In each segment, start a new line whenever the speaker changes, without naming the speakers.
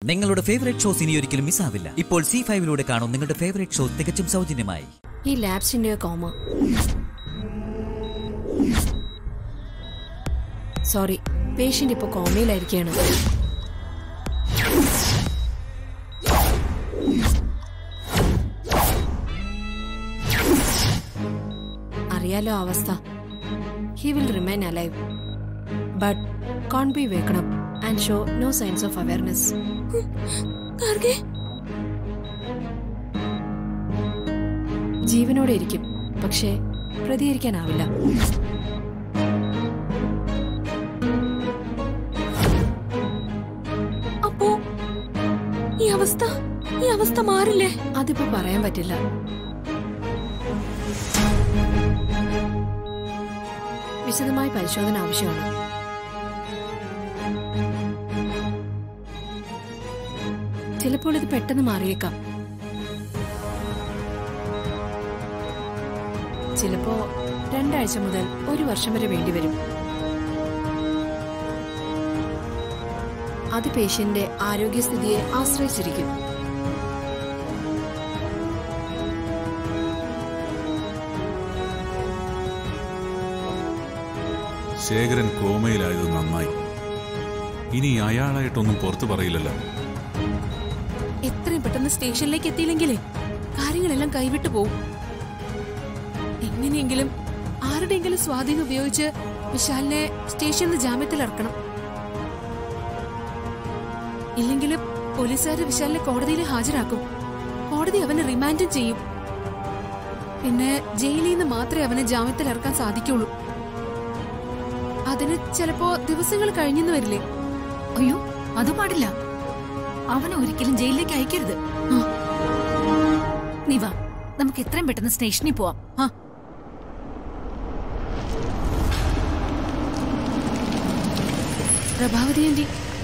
നിങ്ങളുടെ favourite shows ഇനി ഒരിക്കലും മിസ്സാവില്ല ഇപ്പോൾ സി ഫൈവിലൂടെ കാണും നിങ്ങളുടെ ഫേവറേറ്റ് ഷോ തികച്ചും സൗജന്യമായി
ഈ ലാബ്സിന്റെ കോമ സോറി പേഷ്യന്റ് ഇപ്പൊ കോമയിലായിരിക്കുകയാണ് അറിയാലോ അവസ്ഥ he will remain alive but can't be wakened and show no signs of awareness ജീവനോടെ ഇരിക്കും പക്ഷേ പ്രതികരിക്കാനാവില്ല
അപ്പോ ഈ അവസ്ഥ ഈ അവസ്ഥ മാറില്ലേ
അതിപ്പോ പറയാൻ പറ്റില്ല വിശദമായ പരിശോധന ആവശ്യമാണ് ചിലപ്പോൾ ഇത് പെട്ടെന്ന് മാറിയേക്കാം ചിലപ്പോ രണ്ടാഴ്ച മുതൽ ഒരു വർഷം വരെ വേണ്ടിവരും അത് പേഷ്യന്റെ ആരോഗ്യസ്ഥിതിയെ ആശ്രയിച്ചിരിക്കും
ശേഖരൻ കോമയിലായത് നന്നായി ഇനി അയാളായിട്ടൊന്നും പുറത്തു പറയില്ലല്ലോ
എത്രയും പെട്ടെന്ന് സ്റ്റേഷനിലേക്ക് എത്തിയില്ലെങ്കിലേ കാര്യങ്ങളെല്ലാം കൈവിട്ടു പോവും എങ്ങനെയെങ്കിലും ആരുടെയെങ്കിലും സ്വാധീനം ഉപയോഗിച്ച് വിശാലിനെ സ്റ്റേഷനിൽ ജാമ്യത്തിൽ ഇറക്കണം ഇല്ലെങ്കിൽ പോലീസുകാർ വിശാലിനെ കോടതിയിൽ ഹാജരാക്കും കോടതി അവനെ റിമാൻഡും ചെയ്യും പിന്നെ ജയിലിൽ നിന്ന് മാത്രമേ അവനെ ജാമ്യത്തിൽ ഇറക്കാൻ സാധിക്കുള്ളൂ അതിന് ചിലപ്പോ ദിവസങ്ങൾ കഴിഞ്ഞെന്ന് വരില്ലേ
അയ്യോ അത് പാടില്ല അവനെ ഒരിക്കലും ജയിലിലേക്ക് അയക്കരുത് ആ. നീ വാ നമുക്ക് എത്രയും പെട്ടെന്ന് സ്റ്റേഷനിൽ പോവാം ആ
പ്രഭാവതി ആന്റി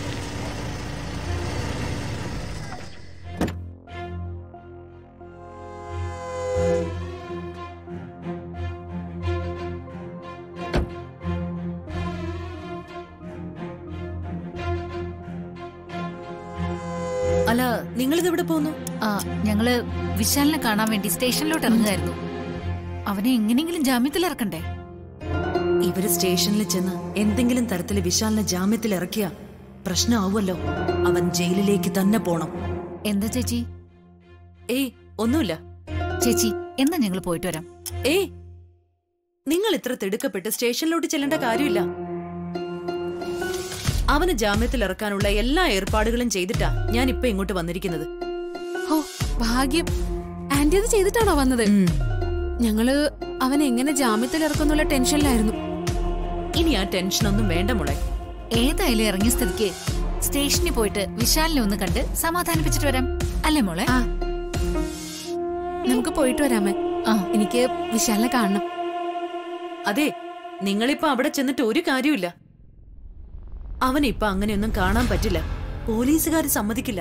അല്ല നിങ്ങളിത് എവിടെ പോകുന്നു
ആ ഞങ്ങള് വിശാലിനെ കാണാൻ വേണ്ടി സ്റ്റേഷനിലോട്ട് ഇറങ്ങുമായിരുന്നു അവനെ എങ്ങനെയെങ്കിലും ജാമ്യത്തിൽ ഇറക്കണ്ടേ
ഇവര് സ്റ്റേഷനിൽ ചെന്ന് എന്തെങ്കിലും തരത്തില് വിശാലിനെ ജാമ്യത്തിൽ ഇറക്കിയ പ്രശ്നമാവുമല്ലോ അവൻ ജയിലിലേക്ക് തന്നെ പോണം
എന്താ ചേച്ചി
ഏയ് ഒന്നുമില്ല
ചേച്ചി എന്നാ ഞങ്ങൾ പോയിട്ട് വരാം
ഏയ് നിങ്ങൾ ഇത്ര തിടുക്കപ്പെട്ട് സ്റ്റേഷനിലോട്ട് ചെല്ലേണ്ട കാര്യമില്ല അവന് ജാമ്യത്തിൽ ഇറക്കാനുള്ള എല്ലാ ഏർപ്പാടുകളും ചെയ്തിട്ടാ ഞാൻ ഇപ്പൊ ഇങ്ങോട്ട് വന്നിരിക്കുന്നത്
ഓ ഭാഗ്യം ആന്റി അത് ചെയ്തിട്ടാണോ വന്നത്
ഉം.
ഞങ്ങള് അവൻ എങ്ങനെ ജാമ്യത്തിൽ ഇറക്കുന്നുള്ള ടെൻഷനിലായിരുന്നു
ഇനി ആ ടെൻഷനൊന്നും വേണ്ട മോളെ
ഏതായാലും ഇറങ്ങിയ സ്ഥിതിക്ക് സ്റ്റേഷനിൽ പോയിട്ട് വിശാലിനെ ഒന്ന് കണ്ട് സമാധാനിപ്പിച്ചിട്ട് വരാം അല്ലേ മോളെ
ആ നമുക്ക് പോയിട്ട് വരാമേ
ആ
എനിക്ക് വിശാലിനെ കാണണം
അതെ നിങ്ങളിപ്പോ അവിടെ ചെന്നിട്ട് ഒരു കാര്യമില്ല അവനിപ്പൊ അങ്ങനെയൊന്നും കാണാൻ പറ്റില്ല പോലീസുകാർ സമ്മതിക്കില്ല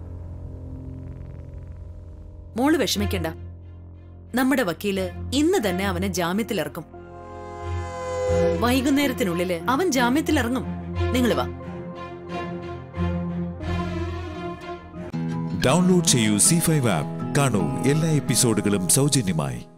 മോള് വിഷമിക്കണ്ട നമ്മുടെ വക്കീല് ഇന്ന് തന്നെ അവനെ ജാമ്യത്തിലിറക്കും വൈകുന്നേരത്തിനുള്ളില് അവൻ ജാമ്യത്തിലിറങ്ങും നിങ്ങൾ വാ
ഡൗൺലോഡ് ചെയ്യൂ സി ഫൈവ് ആപ്പ് കാണൂ എല്ലാ എപ്പിസോഡുകളും സൗജന്യമായി